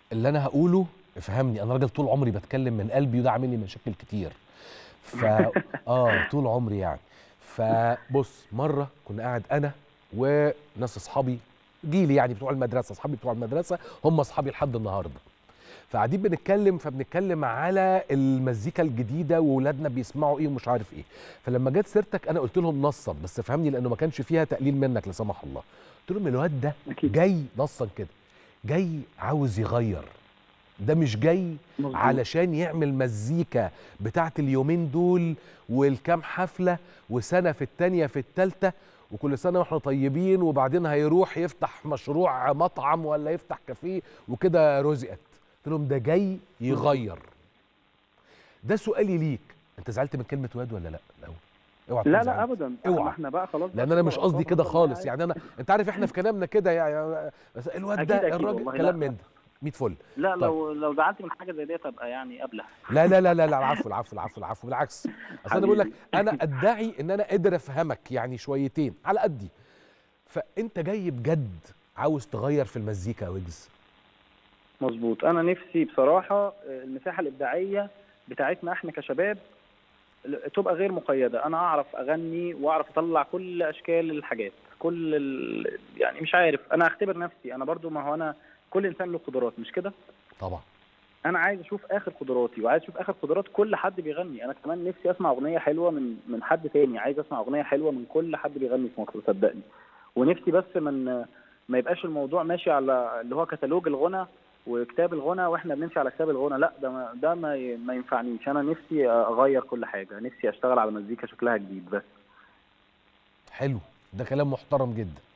اللي انا هقوله افهمني انا راجل طول عمري بتكلم من قلبي وده عامل لي مشاكل كتير ف اه طول عمري يعني فبص مره كنا قاعد انا وناس اصحابي جيلي يعني بتوع المدرسه اصحابي بتوع المدرسه هم اصحابي لحد النهارده فقاعدين بنتكلم فبنتكلم على المزيكا الجديده واولادنا بيسمعوا ايه ومش عارف ايه فلما جت سيرتك انا قلت لهم نصا بس فهمني لانه ما كانش فيها تقليل منك لا سمح الله قلت لهم الواد ده أكيد. جاي نصا كده جاي عاوز يغير ده مش جاي مظبوط. علشان يعمل مزيكا بتاعت اليومين دول والكام حفله وسنه في التانيه في التالته وكل سنه واحنا طيبين وبعدين هيروح يفتح مشروع مطعم ولا يفتح كافيه وكده رزقت قلت لهم ده جاي يغير ده سؤالي ليك انت زعلت من كلمه واد ولا لا الاول اوعى تكون لا لا زعلت. ابدا اوعى. ما احنا بقى خلاص لان بقى انا مش كده قصدي ربنا كده يستر خالص معاك. يعني انا انت عارف احنا في كلامنا كده يعني الواد أكيد ده أكيد الراجل والله، كلام لا. من ده 100 فل لا طيب. لو لو زعلت من حاجه زي ديت ابقى يعني ابله لا لا لا لا لا العفو العفو العفو العفو بالعكس اصل انا بقول لك حبيبي. انا ادعي ان انا قادر افهمك يعني شويتين على قدي فانت جاي بجد عاوز تغير في المزيكا يا ويجز مظبوط انا نفسي بصراحه المساحه الابداعيه بتاعتنا احنا كشباب تبقى غير مقيده انا اعرف اغني واعرف اطلع كل اشكال الحاجات كل ال... يعني مش عارف انا اختبر نفسي انا برضو ما هو انا كل انسان له قدرات مش كده طبعا انا عايز اشوف اخر قدراتي وعايز اشوف اخر قدرات كل حد بيغني انا كمان نفسي اسمع اغنيه حلوه من من حد تاني عايز اسمع اغنيه حلوه من كل حد بيغني في مصر صدقني ونفسي بس من ما يبقاش الموضوع ماشي على اللي هو كتالوج الغنى وكتاب الغنى واحنا بنمشي على كتاب الغنى لا ده ما ده ما, ي- ما ينفعنيش انا نفسي اغير كل حاجه نفسي اشتغل على مزيكا شكلها جديد بس حلو ده كلام محترم جدا